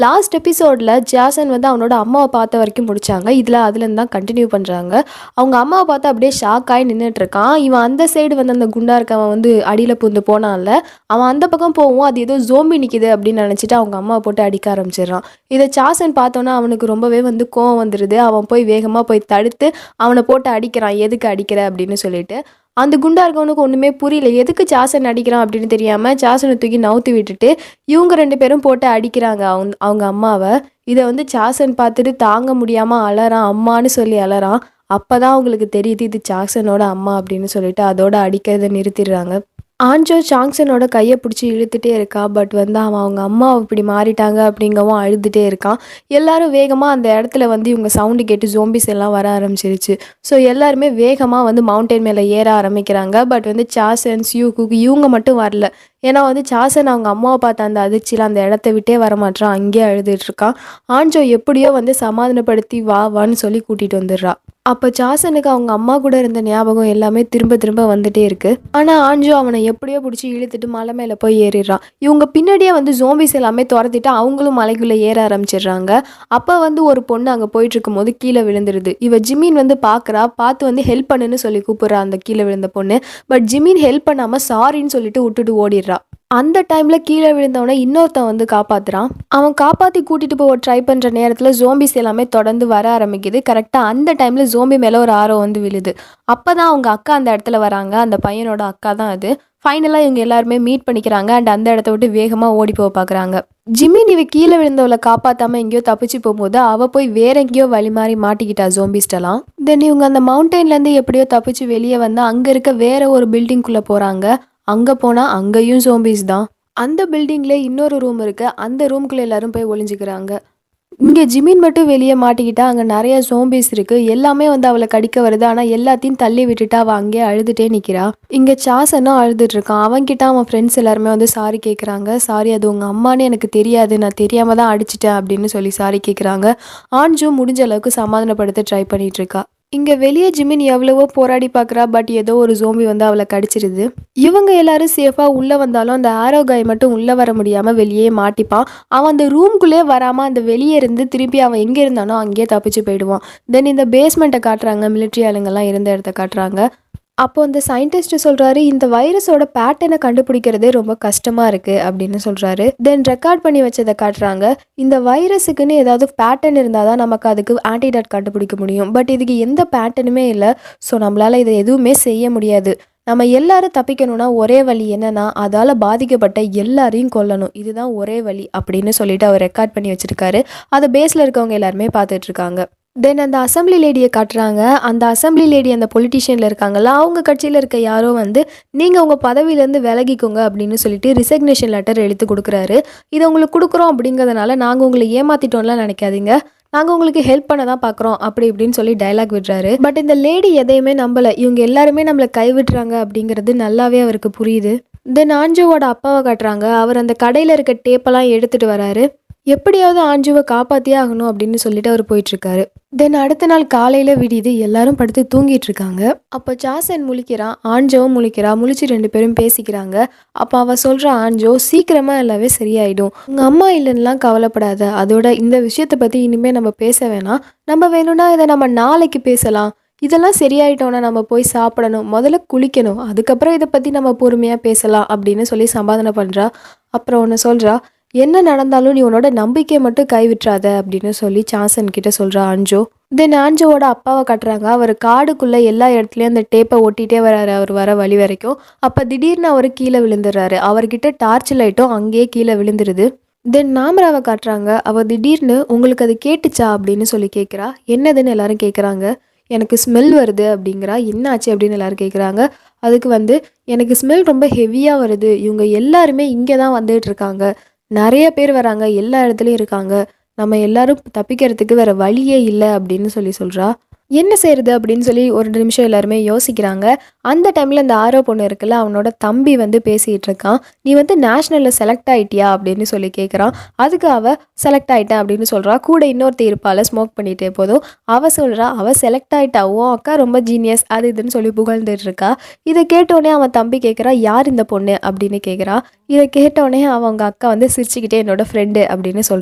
last எபிசோடில் Jason வந்து அவனோட அம்மாவை பார்த்த வரைக்கும் முடிச்சாங்க இதில் அதுலேருந்து தான் கண்டினியூ பண்ணுறாங்க அவங்க அம்மாவை பார்த்து அப்படியே ஷாக் ஆகி நின்றுட்டு இருக்கான் இவன் அந்த சைடு வந்து அந்த குண்டா இருக்கவன் வந்து அடியில் பூந்து போனான்ல அவன் அந்த பக்கம் போவும் அது ஏதோ ஜோம்பி நிற்கிது அப்படின்னு நினச்சிட்டு அவங்க அம்மாவை போட்டு அடிக்க ஆரம்பிச்சிடுறான் இதை ஜாசன் பார்த்தோன்னா அவனுக்கு ரொம்பவே வந்து கோவம் வந்துடுது அவன் போய் வேகமாக போய் தடுத்து அவனை போட்டு அடிக்கிறான் எதுக்கு அடிக்கிற அப்படின்னு சொல்லிட்டு அந்த குண்டா இருக்கவனுக்கு ஒன்றுமே புரியல எதுக்கு ஜாசன் அடிக்கிறான் அப்படின்னு தெரியாமல் ஜாசனை தூக்கி நவுத்தி விட்டுட்டு இவங்க ரெண்டு பேரும் போட்டு அடிக்கிறாங்க அவங்க அவங்க அம்மாவை இதை வந்து ஜாசன் பார்த்துட்டு தாங்க முடியாமல் அலறான் அம்மான்னு சொல்லி அலறான் அப்போ தான் அவங்களுக்கு தெரியுது இது ஜாக்சனோட அம்மா அப்படின்னு சொல்லிட்டு அதோட அடிக்கிறத நிறுத்திடுறாங்க ஆஞ்சோ ஜாங்சனோட கையை பிடிச்சி இழுத்துட்டே இருக்கா பட் வந்து அவன் அவங்க அம்மா இப்படி மாறிட்டாங்க அப்படிங்கவும் அழுதுகிட்டே இருக்கான் எல்லாரும் வேகமாக அந்த இடத்துல வந்து இவங்க சவுண்டு கேட்டு ஜோம்பிஸ் எல்லாம் வர ஆரம்பிச்சிருச்சு ஸோ எல்லாருமே வேகமாக வந்து மவுண்டைன் மேலே ஏற ஆரம்பிக்கிறாங்க பட் வந்து சாசன் சியூ குக் இவங்க மட்டும் வரல ஏன்னா வந்து சாசன் அவங்க அம்மாவை பார்த்த அந்த அதிர்ச்சியில் அந்த இடத்த விட்டே வரமாட்டான் அங்கேயே அழுதுட்டு இருக்கான் ஆஞ்சோ எப்படியோ வந்து சமாதானப்படுத்தி வா வான்னு சொல்லி கூட்டிகிட்டு வந்துடுறா அப்போ ஜாசனுக்கு அவங்க அம்மா கூட இருந்த ஞாபகம் எல்லாமே திரும்ப திரும்ப வந்துட்டே இருக்கு ஆனால் ஆஞ்சோ அவனை எப்படியோ பிடிச்சி இழுத்துட்டு மலை மேலே போய் ஏறிடுறான் இவங்க பின்னாடியே வந்து ஜோம்பிஸ் எல்லாமே துரத்திட்டு அவங்களும் மலைக்குள்ளே ஏற ஆரம்பிச்சிடுறாங்க அப்போ வந்து ஒரு பொண்ணு அங்கே போயிட்டு இருக்கும்போது கீழே விழுந்துருது இவ ஜிமின் வந்து பார்க்குறா பார்த்து வந்து ஹெல்ப் பண்ணுன்னு சொல்லி கூப்பிட்றா அந்த கீழே விழுந்த பொண்ணு பட் ஜிமின் ஹெல்ப் பண்ணாமல் சாரின்னு சொல்லிட்டு விட்டுட்டு ஓடிடுறா அந்த டைமில் கீழே விழுந்தவனை இன்னொருத்தன் வந்து காப்பாத்துறான் அவன் காப்பாற்றி கூட்டிகிட்டு போக ட்ரை பண்ணுற நேரத்தில் ஜோம்பிஸ் எல்லாமே தொடர்ந்து வர ஆரம்பிக்குது கரெக்டாக அந்த டைமில் ஜோம்பி மேலே ஒரு ஆரோ வந்து விழுது அப்போ தான் அவங்க அக்கா அந்த இடத்துல வராங்க அந்த பையனோட அக்கா தான் அது ஃபைனலாக இவங்க எல்லாருமே மீட் பண்ணிக்கிறாங்க அண்ட் அந்த இடத்த விட்டு வேகமாக ஓடி போக பார்க்குறாங்க ஜிம்மி நீ கீழே விழுந்தவளை காப்பாற்றாம எங்கேயோ தப்பிச்சு போகும்போது அவள் போய் வேற எங்கேயோ வழி மாறி மாட்டிக்கிட்டா ஜோம்பிஸ்டெல்லாம் தென் இவங்க அந்த மவுண்டெயின்லேருந்து எப்படியோ தப்பிச்சு வெளியே வந்து அங்கே இருக்க வேற ஒரு பில்டிங்குள்ளே போகிறாங்க அங்கே போனால் அங்கேயும் ஜோம்பிஸ் தான் அந்த பில்டிங்ல இன்னொரு ரூம் இருக்கு அந்த ரூம்குள்ளே எல்லாரும் போய் ஒளிஞ்சுக்கிறாங்க இங்கே ஜிமின் மட்டும் வெளியே மாட்டிக்கிட்டா அங்கே நிறைய ஜோம்பிஸ் இருக்கு எல்லாமே வந்து அவளை கடிக்க வருது ஆனால் எல்லாத்தையும் தள்ளி விட்டுட்டு அவள் அங்கேயே அழுதுட்டே நிற்கிறா இங்கே சாசனும் அழுதுட்டு இருக்கான் அவன்கிட்ட அவன் ஃப்ரெண்ட்ஸ் எல்லாருமே வந்து சாரி கேட்குறாங்க சாரி அது உங்கள் அம்மான்னு எனக்கு தெரியாது நான் தெரியாம தான் அடிச்சிட்டேன் அப்படின்னு சொல்லி சாரி கேட்குறாங்க ஆன்ஜு முடிஞ்ச அளவுக்கு சமாதானப்படுத்த ட்ரை பண்ணிட்டு இருக்கா இங்கே வெளியே ஜிமின் எவ்வளவோ போராடி பார்க்குறா பட் ஏதோ ஒரு ஜோம்பி வந்து அவளை கடிச்சிருது இவங்க எல்லாரும் சேஃபாக உள்ளே வந்தாலும் அந்த ஆரோ காய் மட்டும் உள்ளே வர முடியாமல் வெளியே மாட்டிப்பான் அவன் அந்த ரூம்குள்ளே வராமல் அந்த வெளியே இருந்து திருப்பி அவன் எங்கே இருந்தானோ அங்கேயே தப்பிச்சு போயிடுவான் தென் இந்த பேஸ்மெண்ட்டை காட்டுறாங்க மிலிட்ரி ஆளுங்கெல்லாம் இருந்த இடத்த காட்டுறாங்க அப்போ அந்த சயின்டிஸ்ட் சொல்கிறாரு இந்த வைரஸோட பேட்டர்னை கண்டுபிடிக்கிறதே ரொம்ப கஷ்டமாக இருக்குது அப்படின்னு சொல்கிறாரு தென் ரெக்கார்ட் பண்ணி வச்சதை காட்டுறாங்க இந்த வைரஸுக்குன்னு ஏதாவது பேட்டர்ன் இருந்தால் தான் நமக்கு அதுக்கு ஆன்டிடாட் கண்டுபிடிக்க முடியும் பட் இதுக்கு எந்த பேட்டர்னுமே இல்லை ஸோ நம்மளால் இதை எதுவுமே செய்ய முடியாது நம்ம எல்லாரும் தப்பிக்கணும்னா ஒரே வழி என்னன்னா அதால் பாதிக்கப்பட்ட எல்லாரையும் கொல்லணும் இதுதான் ஒரே வழி அப்படின்னு சொல்லிட்டு அவர் ரெக்கார்ட் பண்ணி வச்சிருக்காரு அதை பேஸில் இருக்கவங்க எல்லாருமே பார்த்துட்டு இருக்காங்க தென் அந்த அசம்பிளி லேடியை காட்டுறாங்க அந்த அசம்பிளி லேடி அந்த பொலிட்டிஷியனில் இருக்காங்கல்ல அவங்க கட்சியில் இருக்க யாரோ வந்து நீங்கள் உங்கள் பதவியிலேருந்து விலகிக்கோங்க அப்படின்னு சொல்லிட்டு ரிசக்னேஷன் லெட்டர் எழுத்து கொடுக்குறாரு இதை உங்களுக்கு கொடுக்குறோம் அப்படிங்கிறதுனால நாங்கள் உங்களை ஏமாத்திட்டோம்லாம் நினைக்காதீங்க நாங்கள் உங்களுக்கு ஹெல்ப் பண்ண தான் பார்க்குறோம் அப்படி இப்படின்னு சொல்லி டைலாக் விடுறாரு பட் இந்த லேடி எதையுமே நம்பலை இவங்க எல்லாருமே நம்மளை கைவிட்டுறாங்க அப்படிங்கிறது நல்லாவே அவருக்கு புரியுது தென் ஆஞ்சோவோட அப்பாவை காட்டுறாங்க அவர் அந்த கடையில் இருக்க டேப்பெல்லாம் எடுத்துகிட்டு வராரு எப்படியாவது ஆஞ்சுவை காப்பாத்தியே ஆகணும் அப்படின்னு சொல்லிட்டு அவர் போயிட்டு இருக்காரு தென் அடுத்த நாள் காலையில விடியுது எல்லாரும் படுத்து தூங்கிட்டு இருக்காங்க அப்போ ஜாசன் முழிக்கிறான் ஆஞ்சோவும் முழிக்கிறா முழிச்சு ரெண்டு பேரும் பேசிக்கிறாங்க அப்போ அவ சொல்ற ஆஞ்சோ சீக்கிரமா எல்லாமே சரியாயிடும் உங்க அம்மா இல்லைன்னுலாம் கவலைப்படாத அதோட இந்த விஷயத்தை பத்தி இனிமே நம்ம பேச வேணாம் நம்ம வேணும்னா இதை நம்ம நாளைக்கு பேசலாம் இதெல்லாம் சரியாயிட்டோன்னா நம்ம போய் சாப்பிடணும் முதல்ல குளிக்கணும் அதுக்கப்புறம் இதை பற்றி நம்ம பொறுமையாக பேசலாம் அப்படின்னு சொல்லி சமாதானம் பண்ணுறா அப்புறம் ஒன்று சொல்கிறா என்ன நடந்தாலும் நீ உன்னோட நம்பிக்கையை மட்டும் கைவிட்றாத அப்படின்னு சொல்லி சாசன் கிட்ட சொல்கிறா அஞ்சோ தென் ஆஞ்சோவோட அப்பாவை கட்டுறாங்க அவர் காடுக்குள்ளே எல்லா இடத்துலையும் அந்த டேப்பை ஒட்டிகிட்டே வராரு அவர் வர வழி வரைக்கும் அப்போ திடீர்னு அவர் கீழே விழுந்துடுறாரு அவர்கிட்ட டார்ச் லைட்டும் அங்கேயே கீழே விழுந்துருது தென் நாமராவை காட்டுறாங்க அவள் திடீர்னு உங்களுக்கு அது கேட்டுச்சா அப்படின்னு சொல்லி கேட்குறா என்னதுன்னு எல்லாரும் கேட்குறாங்க எனக்கு ஸ்மெல் வருது அப்படிங்கிறா என்னாச்சு அப்படின்னு எல்லாரும் கேட்குறாங்க அதுக்கு வந்து எனக்கு ஸ்மெல் ரொம்ப ஹெவியாக வருது இவங்க எல்லாருமே இங்கே தான் வந்துட்டு இருக்காங்க நிறைய பேர் வராங்க எல்லா இடத்துலையும் இருக்காங்க நம்ம எல்லாரும் தப்பிக்கிறதுக்கு வேற வழியே இல்லை அப்படின்னு சொல்லி சொல்கிறா என்ன செய்யறது அப்படின்னு சொல்லி ஒரு நிமிஷம் எல்லாருமே யோசிக்கிறாங்க அந்த டைமில் அந்த ஆரோ பொண்ணு இருக்குல்ல அவனோட தம்பி வந்து பேசிகிட்டு இருக்கான் நீ வந்து நேஷ்னலில் செலக்ட் ஆயிட்டியா அப்படின்னு சொல்லி கேட்குறான் அதுக்கு அவ செலக்ட் ஆயிட்டேன் அப்படின்னு சொல்கிறா கூட இன்னொருத்தி இருப்பாள் ஸ்மோக் பண்ணிட்டே போதும் அவ சொல்கிறா அவ செலக்ட் ஆயிட்டா ஓ அக்கா ரொம்ப ஜீனியஸ் அது இதுன்னு சொல்லி புகழ்ந்துட்டு இருக்கா இதை கேட்டோடனே அவன் தம்பி கேட்குறா யார் இந்த பொண்ணு அப்படின்னு கேட்குறா இதை கேட்டோடனே அவங்க அக்கா வந்து சிரிச்சுக்கிட்டே என்னோட ஃப்ரெண்டு அப்படின்னு சொல்கிறா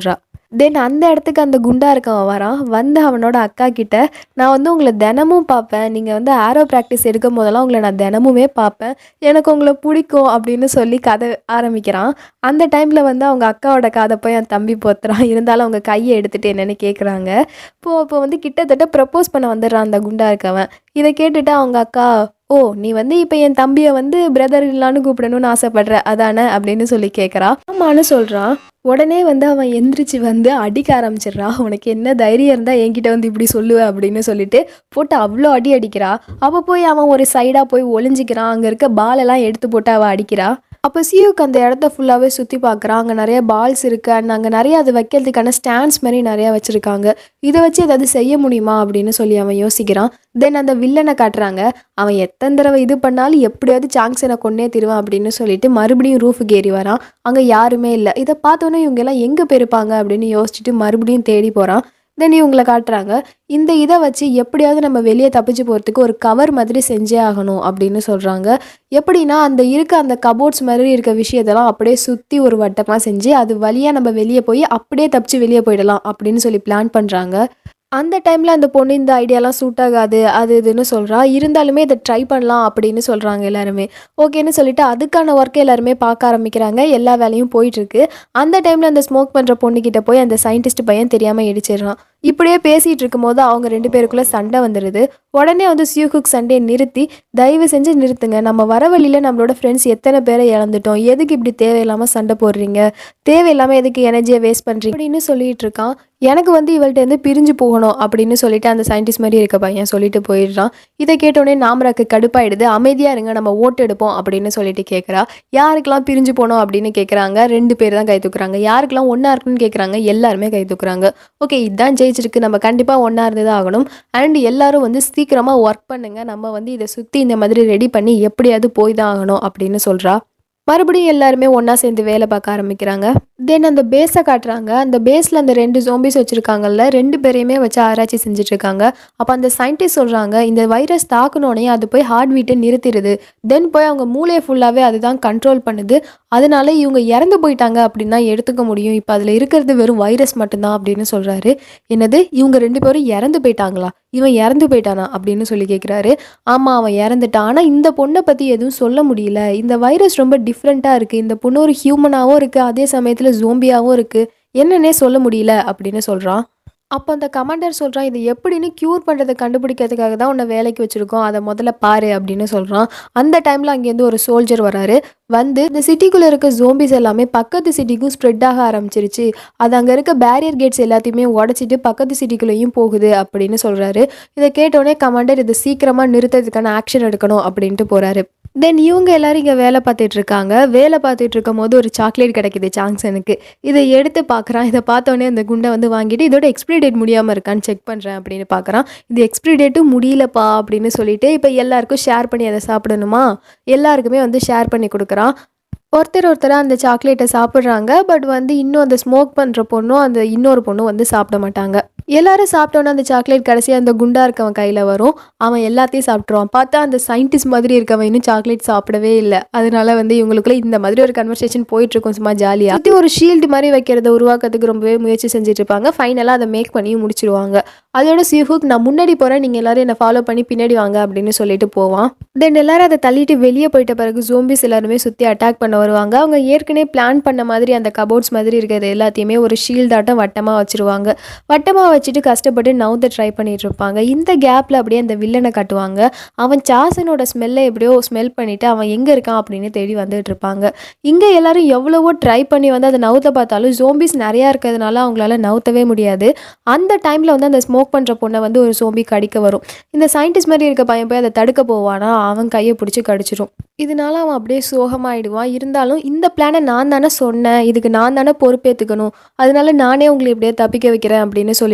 தென் அந்த இடத்துக்கு அந்த குண்டா இருக்கவன் வரான் வந்து அவனோட அக்கா கிட்ட நான் வந்து உங்களை தினமும் பார்ப்பேன் நீங்கள் வந்து ஆரோ ப்ராக்டிஸ் எடுக்கும் போதெல்லாம் உங்களை நான் தினமுமே பார்ப்பேன் எனக்கு உங்களை பிடிக்கும் அப்படின்னு சொல்லி கதை ஆரம்பிக்கிறான் அந்த டைமில் வந்து அவங்க அக்காவோட காதை போய் என் தம்பி போத்துறான் இருந்தாலும் அவங்க கையை எடுத்துட்டு என்னென்னு கேட்குறாங்க இப்போ இப்போ வந்து கிட்டத்தட்ட ப்ரப்போஸ் பண்ண வந்துடுறான் அந்த குண்டா இருக்கவன் இதை கேட்டுட்டு அவங்க அக்கா ஓ நீ வந்து இப்போ என் தம்பியை வந்து பிரதர் இல்லான்னு கூப்பிடணும்னு ஆசைப்படுற அதானே அப்படின்னு சொல்லி கேட்குறா ஆமான்னு சொல்கிறான் உடனே வந்து அவன் எந்திரிச்சு வந்து அடிக்க ஆரம்பிச்சிடுறான் உனக்கு என்ன தைரியம் இருந்தால் என்கிட்ட வந்து இப்படி சொல்லுவ அப்படின்னு சொல்லிட்டு போட்டு அவ்வளோ அடி அடிக்கிறா அப்போ போய் அவன் ஒரு சைடாக போய் ஒளிஞ்சிக்கிறான் அங்கே இருக்க பாலெல்லாம் எடுத்து போட்டு அவள் அடிக்கிறா அப்போ சியூக்கு அந்த இடத்த ஃபுல்லாகவே சுற்றி பார்க்குறான் அங்கே நிறைய பால்ஸ் இருக்கு அண்ட் அங்கே நிறைய அது வைக்கிறதுக்கான ஸ்டாண்ட்ஸ் மாதிரி நிறையா வச்சுருக்காங்க இதை வச்சு ஏதாவது செய்ய முடியுமா அப்படின்னு சொல்லி அவன் யோசிக்கிறான் தென் அந்த வில்லனை காட்டுறாங்க அவன் எத்தனை தடவை இது பண்ணாலும் எப்படியாவது சாங்ஸனை கொன்னே திருவான் அப்படின்னு சொல்லிட்டு மறுபடியும் ரூஃபுக்கு ஏறி வரான் அங்கே யாருமே இல்லை இதை பார்த்தோன்னே இவங்க எல்லாம் எங்கே போயிருப்பாங்க அப்படின்னு யோசிச்சுட்டு மறுபடியும் தேடி போகிறான் தென் இவங்களை காட்டுறாங்க இந்த இதை வச்சு எப்படியாவது நம்ம வெளியே தப்பிச்சு போகிறதுக்கு ஒரு கவர் மாதிரி செஞ்சே ஆகணும் அப்படின்னு சொல்கிறாங்க எப்படின்னா அந்த இருக்க அந்த கபோர்ட்ஸ் மாதிரி இருக்க விஷயத்தெல்லாம் அப்படியே சுற்றி ஒரு வட்டமாக செஞ்சு அது வழியாக நம்ம வெளியே போய் அப்படியே தப்பிச்சு வெளியே போயிடலாம் அப்படின்னு சொல்லி பிளான் பண்ணுறாங்க அந்த டைமில் அந்த பொண்ணு இந்த ஐடியாலாம் சூட் ஆகாது அது இதுன்னு சொல்கிறா இருந்தாலுமே இதை ட்ரை பண்ணலாம் அப்படின்னு சொல்கிறாங்க எல்லாருமே ஓகேன்னு சொல்லிட்டு அதுக்கான ஒர்க்கை எல்லாருமே பார்க்க ஆரம்பிக்கிறாங்க எல்லா வேலையும் போயிட்டுருக்கு அந்த டைமில் அந்த ஸ்மோக் பண்ணுற பொண்ணுக்கிட்ட போய் அந்த சயின்டிஸ்ட் பையன் தெரியாமல் இடிச்சிடுறான் இப்படியே பேசிகிட்டு இருக்கும்போது அவங்க ரெண்டு பேருக்குள்ளே சண்டை வந்துடுது உடனே வந்து சியூகுக் சண்டையை நிறுத்தி தயவு செஞ்சு நிறுத்துங்க நம்ம வர வழியில் நம்மளோட ஃப்ரெண்ட்ஸ் எத்தனை பேரை இழந்துட்டோம் எதுக்கு இப்படி தேவையில்லாமல் சண்டை போடுறீங்க தேவையில்லாமல் எதுக்கு எனர்ஜியை வேஸ்ட் பண்ணுறீங்க அப்படின்னு சொல்லிட்டு இருக்கான் எனக்கு வந்து இவள்கிட்ட இருந்து பிரிஞ்சு போகணும் அப்படின்னு சொல்லிட்டு அந்த சயின்டிஸ்ட் மாதிரி இருக்க பையன் சொல்லிட்டு போயிடுறான் இதை கேட்டோடனே நாமராக்கு கடுப்பாயிடுது அமைதியாக இருங்க நம்ம ஓட்டு எடுப்போம் அப்படின்னு சொல்லிட்டு கேட்குறா யாருக்கெல்லாம் பிரிஞ்சு போனோம் அப்படின்னு கேட்குறாங்க ரெண்டு பேர் தான் கை தூக்குறாங்க யாருக்கெல்லாம் ஒன்றா இருக்குன்னு கேட்குறாங்க எல்லாருமே கை தூக்குறாங்க ஓகே இதுதான் ஜெயிச்சிருக்கு நம்ம கண்டிப்பாக ஒன்றா இருந்து தான் ஆகணும் அண்ட் எல்லாரும் வந்து சீக்கிரமாக ஒர்க் பண்ணுங்க நம்ம வந்து இதை சுற்றி இந்த மாதிரி ரெடி பண்ணி எப்படியாவது போய் தான் ஆகணும் அப்படின்னு சொல்கிறா மறுபடியும் எல்லாருமே ஒன்றா சேர்ந்து வேலை பார்க்க ஆரம்பிக்கிறாங்க தென் அந்த பேஸை காட்டுறாங்க அந்த பேஸில் அந்த ரெண்டு ஜோம்பிஸ் வச்சுருக்காங்கல்ல ரெண்டு பேரையுமே வச்சு ஆராய்ச்சி செஞ்சுட்டு இருக்காங்க அப்போ அந்த சயின்டிஸ்ட் சொல்கிறாங்க இந்த வைரஸ் தாக்குனோடனே அது போய் ஹார்ட் பீட்டை நிறுத்திடுது தென் போய் அவங்க மூளையை ஃபுல்லாகவே அதுதான் கண்ட்ரோல் பண்ணுது அதனால இவங்க இறந்து போயிட்டாங்க அப்படின்னு தான் எடுத்துக்க முடியும் இப்போ அதில் இருக்கிறது வெறும் வைரஸ் மட்டும்தான் அப்படின்னு சொல்கிறாரு என்னது இவங்க ரெண்டு பேரும் இறந்து போயிட்டாங்களா இவன் இறந்து போயிட்டானா அப்படின்னு சொல்லி கேட்குறாரு ஆமாம் அவன் இறந்துட்டான் ஆனால் இந்த பொண்ணை பற்றி எதுவும் சொல்ல முடியல இந்த வைரஸ் ரொம்ப டிஃப்ரெண்ட்டாக இருக்குது இந்த பொண்ணு ஒரு ஹியூமனாகவும் இருக்குது அதே சமயத்தில் ஜோம்பியாகவும் இருக்குது என்னன்னே சொல்ல முடியல அப்படின்னு சொல்கிறான் அப்போ அந்த கமாண்டர் சொல்கிறான் இது எப்படின்னு க்யூர் பண்ணுறதை கண்டுபிடிக்கிறதுக்காக தான் உன்னை வேலைக்கு வச்சுருக்கோம் அதை முதல்ல பாரு அப்படின்னு சொல்கிறான் அந்த டைமில் அங்கேருந்து ஒரு சோல்ஜர் வராரு வந்து இந்த சிட்டிக்குள்ளே இருக்க ஜோம்பிஸ் எல்லாமே பக்கத்து சிட்டிக்கும் ஸ்ப்ரெட் ஆக ஆரம்பிச்சிருச்சு அது அங்கே இருக்க பேரியர் கேட்ஸ் எல்லாத்தையுமே உடச்சிட்டு பக்கத்து சிட்டிக்குள்ளேயும் போகுது அப்படின்னு சொல்கிறாரு இதை கேட்டோடனே கமாண்டர் இதை சீக்கிரமாக நிறுத்துறதுக்கான ஆக்ஷன் எடுக்கணும் அப்படின்ட்டு போகிறாரு தென் இவங்க எல்லாரும் இங்கே வேலை பார்த்துட்டு இருக்காங்க வேலை பார்த்துட்டு இருக்கும் போது ஒரு சாக்லேட் கிடைக்குது சாங்ஸனுக்கு இதை எடுத்து பார்க்குறான் இதை பார்த்தோன்னே அந்த குண்டை வந்து வாங்கிட்டு இதோட எக்ஸ்பிரி டேட் முடியாமல் இருக்கான்னு செக் பண்ணுறேன் அப்படின்னு பார்க்குறான் இது எக்ஸ்பிரி டேட்டும் முடியலப்பா அப்படின்னு சொல்லிட்டு இப்போ எல்லாருக்கும் ஷேர் பண்ணி அதை சாப்பிடணுமா எல்லாருக்குமே வந்து ஷேர் பண்ணி கொடுக்குறான் ஒருத்தர் ஒருத்தராக அந்த சாக்லேட்டை சாப்பிட்றாங்க பட் வந்து இன்னும் அந்த ஸ்மோக் பண்ணுற பொண்ணும் அந்த இன்னொரு பொண்ணும் வந்து சாப்பிட மாட்டாங்க எல்லாரும் சாப்பிட்டோன்னே அந்த சாக்லேட் கடைசியாக அந்த குண்டா இருக்கவன் கையில் வரும் அவன் எல்லாத்தையும் சாப்பிட்ருவான் பார்த்தா அந்த சயின்டிஸ்ட் மாதிரி இருக்கவன் இன்னும் சாக்லேட் சாப்பிடவே இல்லை அதனால வந்து இவங்களுக்குள்ள இந்த மாதிரி ஒரு கன்வர்சேஷன் போயிட்டு இருக்கும் சும்மா ஜாலியாக சுற்றி ஒரு ஷீல்டு மாதிரி வைக்கிறத உருவாக்குறதுக்கு ரொம்பவே முயற்சி செஞ்சுட்டு இருப்பாங்க ஃபைனலாக அதை மேக் பண்ணி முடிச்சிருவாங்க அதோட சிஹுக் நான் முன்னாடி போகிறேன் நீங்கள் எல்லாரும் என்னை ஃபாலோ பண்ணி பின்னாடி வாங்க அப்படின்னு சொல்லிட்டு போவான் தென் எல்லாரும் அதை தள்ளிட்டு வெளியே போயிட்ட பிறகு ஜோம்பிஸ் எல்லாருமே சுற்றி அட்டாக் பண்ண வருவாங்க அவங்க ஏற்கனவே பிளான் பண்ண மாதிரி அந்த கபோர்ட்ஸ் மாதிரி இருக்கிறது எல்லாத்தையுமே ஒரு ஷீல்டாட்டம் வட்டமாக வச்சுருவாங்க வட்டமாக வச்சுட்டு கஷ்டப்பட்டு நவுத்த ட்ரை பண்ணிட்டு இருப்பாங்க இந்த கேப்பில் அப்படியே அந்த வில்லனை காட்டுவாங்க அவன் சாசனோட ஸ்மெல்லை எப்படியோ ஸ்மெல் பண்ணிவிட்டு அவன் எங்கே இருக்கான் அப்படின்னு தேடி வந்துட்டு இருப்பாங்க இங்கே எல்லாரும் எவ்வளவோ ட்ரை பண்ணி வந்து அதை நவுத்த பார்த்தாலும் ஜோம்பிஸ் நிறையா இருக்கிறதுனால அவங்களால நவுத்தவே முடியாது அந்த டைமில் வந்து அந்த ஸ்மோக் பண்ணுற பொண்ணை வந்து ஒரு சோம்பி கடிக்க வரும் இந்த சயின்டிஸ்ட் மாதிரி இருக்க பையன் போய் அதை தடுக்க போவானா அவன் கையை பிடிச்சி கடிச்சிரும் இதனால அவன் அப்படியே சோகமாயிடுவான் இருந்தாலும் இந்த பிளானை நான் தானே சொன்னேன் இதுக்கு நான் தானே பொறுப்பேற்றுக்கணும் அதனால நானே உங்களை இப்படியே தப்பிக்க வைக்கிறேன் அப்படின்னு சொல்லிட்டு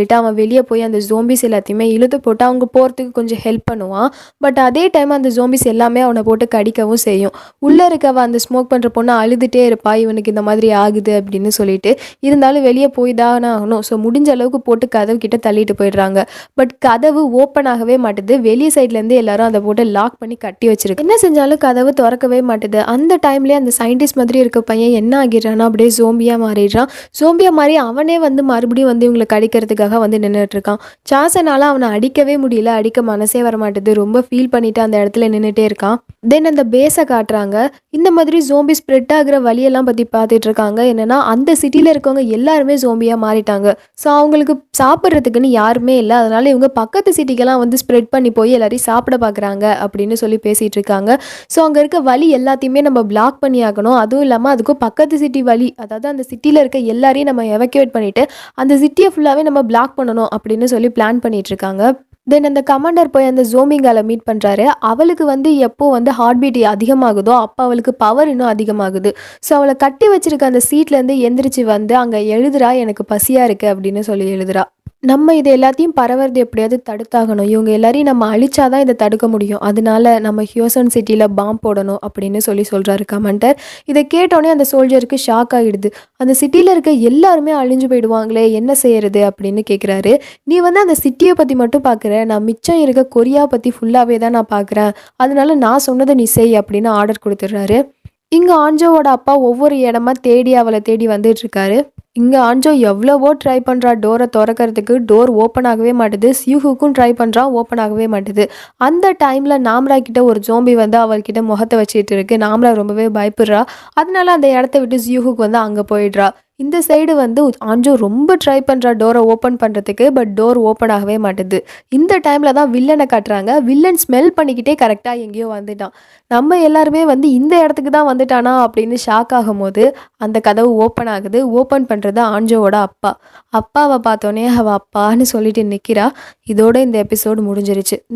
சொல்லிட்டு அவன் வெளியே போய் அந்த ஜோம்பிஸ் எல்லாத்தையுமே இழுத்து போட்டு அவங்க போகிறதுக்கு கொஞ்சம் ஹெல்ப் பண்ணுவான் பட் அதே டைம் அந்த ஜோம்பிஸ் எல்லாமே அவனை போட்டு கடிக்கவும் செய்யும் உள்ளே இருக்கவ அந்த ஸ்மோக் பண்ணுற பொண்ணு அழுதுகிட்டே இருப்பா இவனுக்கு இந்த மாதிரி ஆகுது அப்படின்னு சொல்லிட்டு இருந்தாலும் வெளியே போய் தானே ஆகணும் ஸோ முடிஞ்ச அளவுக்கு போட்டு கதவு கிட்ட தள்ளிட்டு போயிடுறாங்க பட் கதவு ஓப்பன் ஆகவே மாட்டுது வெளியே சைட்லேருந்து எல்லாரும் அதை போட்டு லாக் பண்ணி கட்டி வச்சிருக்கு என்ன செஞ்சாலும் கதவு திறக்கவே மாட்டுது அந்த டைம்லேயே அந்த சயின்டிஸ்ட் மாதிரி இருக்க பையன் என்ன ஆகிடுறான்னா அப்படியே ஜோம்பியாக மாறிடுறான் ஜோம்பியா மாதிரி அவனே வந்து மறுபடியும் வந்து இவங்களை கடிக்கிறதுக்காக வந்து நின்றுட்டு இருக்கான் சாசனால அவனை அடிக்கவே முடியல அடிக்க மனசே வர மாட்டுது ரொம்ப ஃபீல் பண்ணிட்டு அந்த இடத்துல நின்றுட்டே இருக்கான் தென் அந்த பேஸை காட்டுறாங்க இந்த மாதிரி ஜோம்பி ஸ்ப்ரெட் ஆகுற வழியெல்லாம் பற்றி பார்த்துட்டு இருக்காங்க என்னன்னா அந்த சிட்டியில் இருக்கவங்க எல்லாருமே ஜோம்பியாக மாறிட்டாங்க ஸோ அவங்களுக்கு சாப்பிட்றதுக்குன்னு யாருமே இல்லை அதனால இவங்க பக்கத்து சிட்டிக்கெல்லாம் வந்து ஸ்ப்ரெட் பண்ணி போய் எல்லாரையும் சாப்பிட பார்க்குறாங்க அப்படின்னு சொல்லி பேசிகிட்டு இருக்காங்க ஸோ அங்கே இருக்க வழி எல்லாத்தையுமே நம்ம பிளாக் பண்ணி ஆகணும் அதுவும் இல்லாமல் அதுக்கும் பக்கத்து சிட்டி வழி அதாவது அந்த சிட்டியில் இருக்க எல்லாரையும் நம்ம எவக்குவேட் பண்ணிவிட்டு அந்த சிட்டியை ஃபுல்லாகவே நம்ம பிளாக் பண்ணணும் அப்படின்னு சொல்லி பிளான் பண்ணிட்டு இருக்காங்க தென் அந்த கமாண்டர் போய் அந்த ஜோமிங்கால மீட் பண்ணுறாரு அவளுக்கு வந்து எப்போ வந்து ஹார்ட் பீட் அதிகமாகுதோ அப்போ அவளுக்கு பவர் இன்னும் அதிகமாகுது ஸோ அவளை கட்டி வச்சிருக்க அந்த சீட்லேருந்து எந்திரிச்சு வந்து அங்கே எழுதுறா எனக்கு பசியாக இருக்குது அப்படின்னு சொல்லி எழுதுறா நம்ம இது எல்லாத்தையும் பரவுறது எப்படியாவது தடுத்தாகணும் இவங்க எல்லாரையும் நம்ம அழிச்சாதான் இதை தடுக்க முடியும் அதனால நம்ம ஹியூசன் சிட்டியில் பாம்பு போடணும் அப்படின்னு சொல்லி சொல்கிறாரு கமாண்டர் இதை கேட்டோடனே அந்த சோல்ஜருக்கு ஷாக் ஆகிடுது அந்த சிட்டியில் இருக்க எல்லாருமே அழிஞ்சு போயிடுவாங்களே என்ன செய்யறது அப்படின்னு கேட்குறாரு நீ வந்து அந்த சிட்டியை பற்றி மட்டும் பார்க்குற நான் மிச்சம் இருக்க கொரியா பற்றி ஃபுல்லாகவே தான் நான் பார்க்குறேன் அதனால நான் சொன்னதை நீ செய் அப்படின்னு ஆர்டர் கொடுத்துட்றாரு இங்கே ஆஞ்சோவோட அப்பா ஒவ்வொரு இடமா தேடி அவளை தேடி வந்துட்டு இருக்காரு இங்கே ஆஞ்சோ எவ்வளவோ ட்ரை பண்ணுறா டோரை திறக்கறதுக்கு டோர் ஓப்பன் ஆகவே மாட்டுது சியூஹுக்கும் ட்ரை பண்ணுறா ஓப்பன் ஆகவே மாட்டுது அந்த டைமில் நாம்ரா கிட்ட ஒரு ஜோம்பி வந்து அவள்கிட்ட முகத்தை வச்சுட்டு இருக்கு நாம்ரா ரொம்பவே பயப்படுறா அதனால அந்த இடத்த விட்டு சியூஹுக்கு வந்து அங்கே போயிடுறா இந்த சைடு வந்து ஆஞ்சோ ரொம்ப ட்ரை பண்ணுறா டோரை ஓப்பன் பண்ணுறதுக்கு பட் டோர் ஓப்பன் ஆகவே மாட்டுது இந்த டைமில் தான் வில்லனை காட்டுறாங்க வில்லன் ஸ்மெல் பண்ணிக்கிட்டே கரெக்டாக எங்கேயோ வந்துட்டான் நம்ம எல்லாருமே வந்து இந்த இடத்துக்கு தான் வந்துட்டானா அப்படின்னு ஷாக் ஆகும்போது அந்த கதவு ஓப்பன் ஆகுது ஓப்பன் பண்ணுறது ஆஞ்சோவோட அப்பா அப்பாவை பார்த்தோன்னே அவள் அப்பான்னு சொல்லிட்டு நிற்கிறா இதோட இந்த எபிசோடு முடிஞ்சிருச்சு